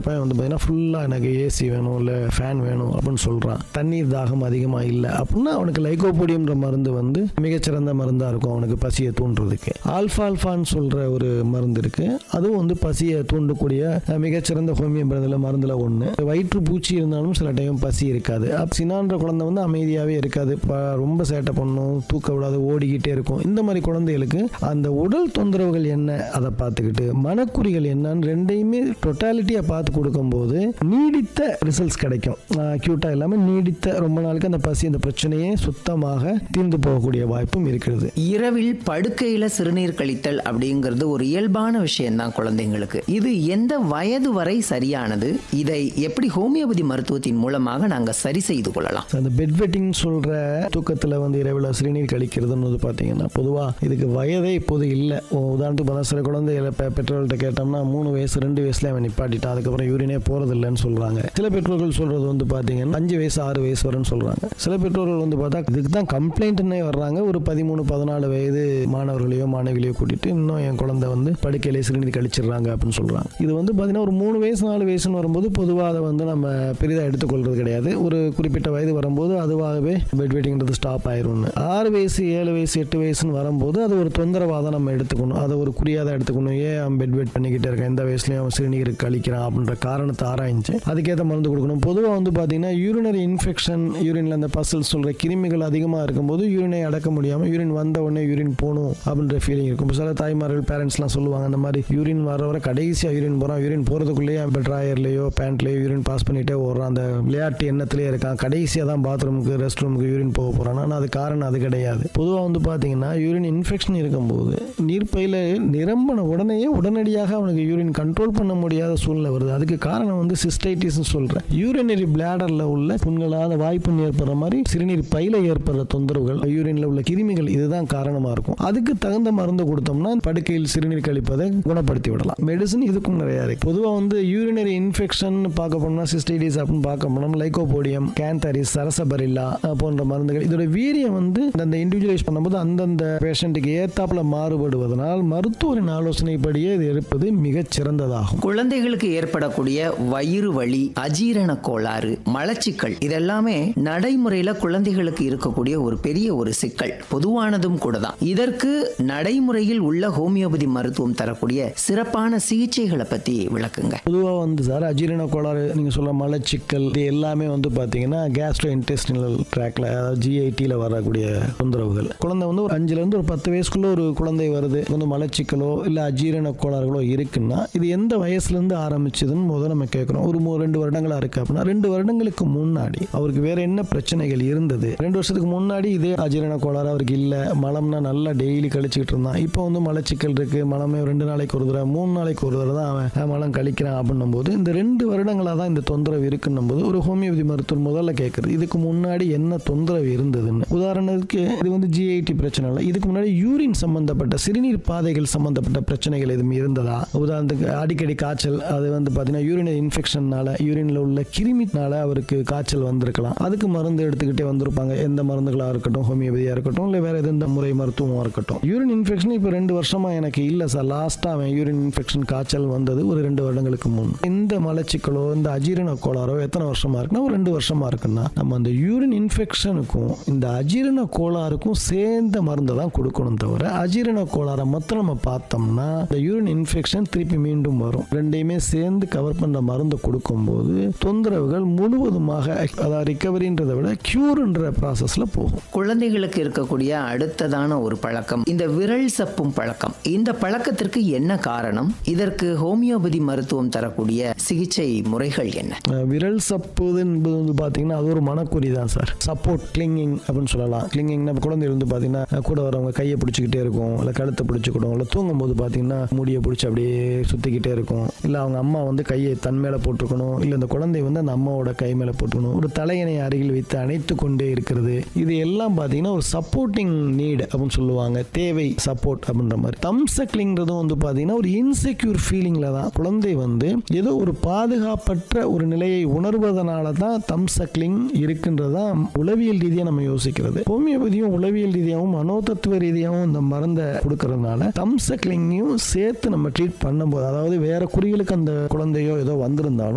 பையன் வந்து பார்த்தீங்கன்னா ஃபுல்லாக எனக்கு ஏசி வேணும் இல்லை ஃபேன் வேணும் அப்படின்னு சொல்கிறான் தண்ணீர் தாகம் அதிகமாக இல்லை அப்படின்னா அவனுக்கு லைகோபோடியம்ன்ற மருந்து வந்து மிகச்சிறந்த மருந்தாக இருக்கும் அவனுக்கு பசியை தூண்டுறதுக்கு ஆல்ஃபா ஆல்ஃபான்னு சொல்கிற ஒரு மருந்து இருக்குது அதுவும் வந்து பசியை தூண்டக்கூடிய அஹ், மிகச்சிறந்த ஹோமியோ மருந்தில் மருந்தில் ஒன்று வயிற்று பூச்சி இருந்தாலும் சில டைம் பசி இருக்காது அப்ப சினான்ற குழந்தை வந்து அமைதியாகவே இருக்காது ப- ரொம்ப சேட்டை பண்ணும் தூக்க விடாது ஓடிக்கிட்டே இருக்கும் இந்த மாதிரி குழந்தைகளுக்கு அந்த உடல் தொந்தரவுகள் என்ன அதை பார்த்துக்கிட்டு மனக்குறிகள் என்னன்னு ரெண்டையுமே டொட்டாலிட்டியாக பார்த்து கொடுக்கும்போது நீடித்த ரிசல்ட்ஸ் கிடைக்கும் அக்யூட்டாக இல்லாமல் நீடித்த ரொம்ப நாளுக்கு அந்த பசி அந்த பிரச்சனையே சுத்தமாக தீர்ந்து போகக்கூடிய வாய்ப்பும் இருக்கிறது இரவில் படுக்கையில சிறுநீர் கழித்தல் அப்படிங்கிறது ஒரு இயல்பான விஷயம்தான் குழந்தைங்களுக்கு இது எந்த வயது வரை சரியானது இதை எப்படி ஹோமியோபதி மருத்துவத்தின் மூலமாக நாங்க சரி செய்து கொள்ளலாம் அந்த பெட் வெட்டிங் சொல்கிற தூக்கத்தில் வந்து இரவில் சிறுநீர் கழிக்கிறதுன்னு வந்து பார்த்தீங்கன்னா பொதுவாக இதுக்கு வயதே இப்போது இல்லை உதாரணத்துக்கு பார்த்தா சில குழந்தைகளை பெ பெற்றோர்கள்ட்ட கேட்டோம்னா மூணு வயசு ரெண்டு வயசுல அவன் நிப்பாட்டிட்டான் அதுக்கப்புறம் யூரினே போகிறது இல்லைன்னு சொல்கிறாங்க சில பெற்றோர்கள் சொல்கிறது வந்து பார்த்தீங்கன்னா அஞ்சு வயசு ஆறு வயசு வரன்னு சொல்கிறாங்க சில பெற்றோர்கள் வந்து பார்த்தா இதுக்கு தான் கம்ப்ளைண்ட்னே வர்றாங்க ஒரு பதிமூணு பதினாலு வயது மாணவர்களையோ மாணவிகளையோ கூட்டிட்டு இன்னும் என் குழந்தை வந்து படுக்கையிலே சிறுநீர் கழிச்சிடுறாங்க அப்படின்னு சொல்கிறாங்க இது வந்து பார்த்தீங்கன்னா ஒரு மூணு வயசு நாலு வயசுன்னு வரும்போது பொதுவாக அதை வந்து நம்ம பெரிதாக எடுத்துக்கொள்றது கிடையாது ஒரு குறிப்பிட்ட வயது வரும்போது அதுவாகவே பெட் வெயிட்டிங்கிறது ஸ்டாப் ஆயிரும்னு ஆறு வயசு ஏழு வயசு எட்டு வயசுன்னு வரும்போது அது ஒரு தொந்தரவாக தான் நம்ம எடுத்துக்கணும் அதை ஒரு குறியாக எடுத்துக்கணும் ஏன் அவன் பெட் வெயிட் பண்ணிக்கிட்டே இருக்கான் எந்த வயசுலையும் அவன் சிறுநீர் கழிக்கிறான் அப்படின்ற காரணத்தை ஆராய்ஞ்சு அதுக்கேற்ற மருந்து கொடுக்கணும் பொதுவாக வந்து பார்த்தீங்கன்னா யூரினரி இன்ஃபெக்ஷன் யூரினில் அந்த பசல் சொல்கிற கிருமிகள் அதிகமாக இருக்கும்போது யூரினை அடக்க முடியாமல் யூரின் வந்த உடனே யூரின் போகணும் அப்படின்ற ஃபீலிங் இருக்கும் சில தாய்மார்கள் பேரண்ட்ஸ்லாம் சொல்லுவாங்க அந்த மாதிரி யூரின் வர வர கடைசியாக யூரின் போகிறான் யூரின் போகிறதுக்குள்ளேயே ட்ராயர்லேயோ பேண்ட்லேயோ யூரின் பாஸ் பண்ணிகிட்டே ஓடுறான் அந்த விளையாட்டு எண்ணத்திலே இருக்கான் கடைசியாக தான் பாத்ரூமுக்கு ரெஸ்ட் ரூமுக்கு யூரின் போக போகிறான் ஆனால் அது காரணம் அது கிடையாது பொதுவாக வந்து பார்த்தீங்கன்னா யூரின் இன்ஃபெக்ஷன் இருக்கும்போது நீர்ப்பையில் நிரம்பின உடனேயே உடனடியாக அவனுக்கு யூரின் கண்ட்ரோல் பண்ண முடியாத சூழ்நிலை வருது அதுக்கு காரணம் வந்து சிஸ்டைட்டிஸ்னு சொல்கிறேன் யூரினரி பிளாடரில் உள்ள புண்களாத வாய்ப்புண் ஏற்படுற மாதிரி சிறுநீர் பையில ஏற்படுற தொந்தரவுகள் யூரின்ல உள்ள கிருமிகள் இதுதான் காரணமாக இருக்கும் அதுக்கு தகுந்த மருந்து கொடுத்தோம்னா படுக்கையில் சிறுநீர் கழிப்பதை குணப்படுத்தி விடலாம் மெடிசன் இதுக்கும் நிறையா இருக்கு பொதுவாக வந்து யூரினரி இன்ஃபெக்ஷன் பார்க்க போனோம்னா சிஸ்டைட்டிஸ் அப்படின்னு பார்க்க போனோம் லைகோபோடியம் கேந்தரிஸ் சரசபரில்லா அஹ், போன்ற மருந்துகள் இதோட வீரியம் வந்து அந்த இண்டிவிஜுவலைஸ் பண்ணும்போது அந்தந்த பேஷண்ட்டுக்கு ஏத்தாப்புல மாறுபடுவதனால் மருத்துவரின் ஆலோசனைப்படியே இது எடுப்பது மிகச் சிறந்ததாகும் குழந்தைகளுக்கு ஏற்படக்கூடிய வயிறு வலி அஜீரண கோளாறு மலச்சிக்கல் இதெல்லாமே நடைமுறையில குழந்தைகளுக்கு இருக்கக்கூடிய ஒரு பெரிய ஒரு சிக்கல் பொதுவானதும் கூட தான் இதற்கு நடைமுறையில் உள்ள ஹோமியோபதி மருத்துவம் தரக்கூடிய சிறப்பான சிகிச்சைகளை பத்தி விளக்குங்க பொதுவாக வந்து சார் அஜீரண கோளாறு நீங்கள் சொல்ல மலச்சிக்கல் இது எல்லாமே வந்து பார்த்தீங்கன்னா கேஸ்ட்ரோ இன்டெஸ்டினல் ட்ராக்ல அதாவது ஜிஐடியில் வரக்கூடிய தொந்தரவுகள் குழந்தை வந்து ஒரு அஞ்சுலேருந்து ஒரு பத்து வயசுக்குள்ள ஒரு குழந்தை வருது வந்து மலச்சிக்கலோ இல்லை அஜீரண கோளாறுகளோ இருக்குன்னா இது எந்த வயசுலேருந்து ஆரம்பிச்சதுன்னு முதல்ல நம்ம கேட்குறோம் ஒரு மூ- ரெண்டு வருடங்களா இருக்கு அப்படின்னா ரெண்டு வருடங்களுக்கு முன்னாடி அவருக்கு வேற என்ன பிரச்சனைகள் இருந்தது ரெண்டு வருஷத்துக்கு முன்னாடி இதே அஜீரண கோளாறு அவருக்கு இல்லை மலம்னா நல்லா டெய்லி கழிச்சுக்கிட்டு இருந்தான் இப்போ வந்து மலச்சிக்கல் இருக்கு மலமே ரெண்டு நாளைக்கு ஒரு தடவை மூணு நாளைக்கு ஒரு தடவை தான் அவன் அஹ், மலம் கழிக்கிறான் அப்படின்னும் போது இந்த ரெண்டு வருடங்களாக தான் இந்த தொந்தரவு இருக்குன்னும் போது ஒரு ஹோமியோபதி மருத்துவர் முதல்ல கேட்குறது இதுக்கு முன்னாடி என்ன தொந்தரவு இருந்ததுன்னு உதாரணத்துக்கு இது வந்து ஜிஐடி பிரச்சனை இல்லை இதுக்கு முன்னாடி யூரின் சம்பந்தப்பட்ட சிறுநீர் பாதைகள் சம்பந்தப்பட்ட பிரச்சனைகள் எதுவும் இருந்ததா உதாரணத்துக்கு அடிக்கடி காய்ச்சல் அது வந்து பார்த்தீங்கன்னா யூரினரி இன்ஃபெக்ஷன்னால யூரின்ல உள்ள கிருமினால அவருக்கு காய்ச்சல் வந்திருக்கலாம் அதுக்கு மருந்து எடுத்துக்கிட்டே வந்திருப்பாங்க எந்த மருந்துகளாக இருக்கட்டும் ஹோமியோபதியாக இருக்கட்டும் இல்லை வேற எந்த முறை மருத்துவமாக இருக்கட்டும் யூரின் இன்ஃபெக்ஷன் இப்போ ரெண்டு வருஷமா எனக்கு இல்லை சார் லாஸ்ட்டாக அவன் யூரின் இன்ஃபெக்ஷன் காய்ச்சல் வந்தது ஒரு ரெண்டு வருடங்களுக்கு முன் இந்த மலச்சிக்கலோ இந்த அஜீரண கோளாறோ எத்தனை வருஷமா இருக்குன்னா ஒரு ரெண்டு வருஷமா இருக்குன்னா நம்ம அந்த யூரின் இன்ஃபெக்ஷனுக்கும் இந்த அஜீரண கோளாறுக்கும் சேர்ந்த மருந்து தான் கொடுக்கணும் தவிர அஜீரண கோளாறை மொத்தம் நம்ம பார்த்தோம்னா இந்த யூரின் இன்ஃபெக்ஷன் திருப்பி மீண்டும் வரும் ரெண்டையுமே சேர்ந்து கவர் பண்ற மருந்து கொடுக்கும்போது தொந்தரவுகள் முழுவதுமாக அதாவது ரிகவரின்றதை விட கியூர்ன்ற ப்ராசஸ்ல போகும் குழந்தைகளுக்கு இருக்கக்கூடிய அடுத்ததான ஒரு பழக்கம் இந்த விரல் சப்பும் பழக்கம் இந்த பழக்கத்திற்கு என்ன காரணம் இதற்கு ஹோமியோபதி மருத்துவம் தரக்கூடிய சிகிச்சை முறைகள் என்ன அஹ் விரல் சப்புது என்பது வந்து பார்த்தீங்கன்னா அது ஒரு மனக்குறி தான் சார் சப்போர்ட் கிளிங்கிங் அப்படின்னு சொல்லலாம் கிளிங்கிங் நம்ம குழந்தை வந்து பார்த்தீங்கன்னா அஹ் கூட வரவங்க கையை பிடிச்சிக்கிட்டே இருக்கும் இல்லை கழுத்தை பிடிச்சிக்கிடும் இல்லை தூங்கும்போது பார்த்தீங்கன்னா முடியை பிடிச்சி அப்படியே சுற்றிக்கிட்டே இருக்கும் இல்லை அவங்க அம்மா வந்து கையை தன் மேலே போட்டுக்கணும் இல்லை அந்த குழந்தை வந்து அந்த அம்மாவோட கை மேலே போட்டுக்கணும் ஒரு தலையணை அருகில் வைத்து அணைத்து கொண்டே இருக்கிறது இது எல்லாம் பார்த்தீங்கன்னா ஒரு சப்போர்ட்டிங் நீட் அப்படின்னு சொல்லுவாங்க தேவை சப்போர்ட் அப்படின்ற மாதிரி தம் சக்லிங்கிறதும் வந்து பார்த்தீங்கன்னா ஒரு இன்செக்யூர் ஃபீலிங்கில் தான் குழந்தை வந்து ஏதோ ஒரு பாதுகாப்பற்ற ஒரு நிலையை உணர்வதனால தான் தம் சக்லிங் இருக்குன்றதான் உளவியல் ரீதியாக நம்ம யோசிக்கிறது ஹோமியோபதியும் உளவியல் ரீதியாகவும் மனோதத்துவ ரீதியாகவும் இந்த மருந்தை கொடுக்கறதுனால தம் சக்லிங்கையும் சேர்த்து நம்ம ட்ரீட் பண்ணும்போது அதாவது வேற குறிகளுக்கு அந்த குழந்தையோ ஏதோ வந்திருந்தாலும்